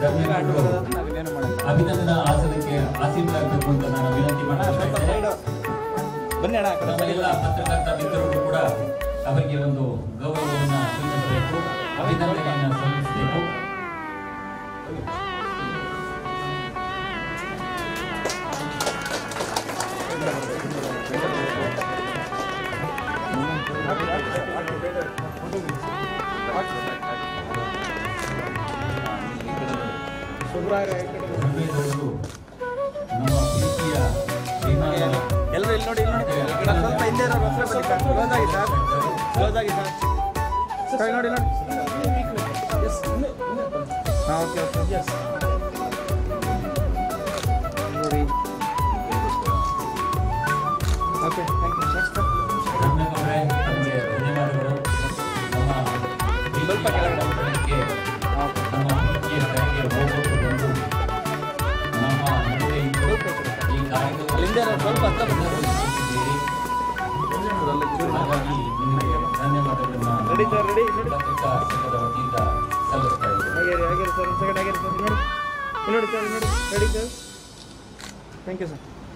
ಧರ್ಮೇಗೌಡರು ಅಭಿನಂದನಾ ಆಸನಕ್ಕೆ ಆಸೀನರಾಗಬೇಕು ಅಂತ ನಾನು ವಿನಂತಿ ಮಾಡ್ತಾ ಬನ್ನಿ ಅಣ್ಣ ಆ ಕಡೆ ನಮ್ಮ ಎಲ್ಲ ಪತ್ರಕರ್ತ ಮಿತ್ರರು ಕೂಡ ಅವರಿಗೆ ಒಂದು ಗೌರವವನ್ನು ಸಲ್ಲಿಸಬೇಕು ಅಭಿನಂದನೆಯನ್ನು ಸಲ್ಲಿಸಬೇಕು ಧರ್ಮೇಗೌಡರು ನಮ್ಮ ಪ್ರೀತಿಯ ಶ್ರೀಮಾನ್ ಎಲ್ಲರೂ ಇಲ್ಲಿ ನೋಡಿ ಇಲ್ಲಿ ನೋಡಿ ಸರ್, ಸ್ವಲ್ಪ ಹಿಂದೆ ಇರೋ ಬಸ್ಸೇ ಬನ್ನಿ ಸರ್ ಕ್ಲೋಸ್ ಆಗಿ ಸರ್ ಕ್ಲೋಸ್ ಆಗಿ ಸರ್ ಸರ್ ನೋಡಿ ನೋಡಿ ಹಾಂ ಓಕೆ ಓಕೆ ನೋಡಿ ಓಕೆ ಥ್ಯಾಂಕ್ ಯು ಸರ್ ಧರ್ಮೇಗೌಡರೇ ತಮಗೆ ಧನ್ಯವಾದಗಳು ನಮ್ಮ ಸ್ವಲ್ಪ ಕೆಳಗಡೆ. ಪ್ರೀತಿಯ ನಮ್ಮ ಪ್ರೀತಿಯ ಕರೆಗೆ ಹೋಗೋದು ಬಂದು ನಮ್ಮ ನಡುವೆ ಇದ್ದು ಈ ಕಾರ್ಯಕ್ರಮ ಅಲ್ಲಿಂದ ಇರೋ ಸ್ವಲ್ಪ ಹತ್ರ ಬನ್ನಿ. ಹಾಗಾಗಿ ನಿಮಗೆ ಧನ್ಯವಾದಗಳನ್ನ ರೆಡಿ ಸರ್ ರೆಡಿ ನೋಡಿ ಪತ್ರಿಕಾ ಸಂಘದ ವತಿಯಿಂದ ಸಲ್ಲಿಸ್ತಾ ಇದ್ದೇನೆ ಹಾಗೆ ಹಾಗೆ ಸರ್ ಒಂದು ಸೆಕೆಂಡ್ ಹಾಗೆ ಸರ್ ನೋಡಿ ಇಲ್ಲಿ ನೋಡಿ ಸರ್ ಇಲ್ಲಿ ನೋಡಿ ready sir thank you sir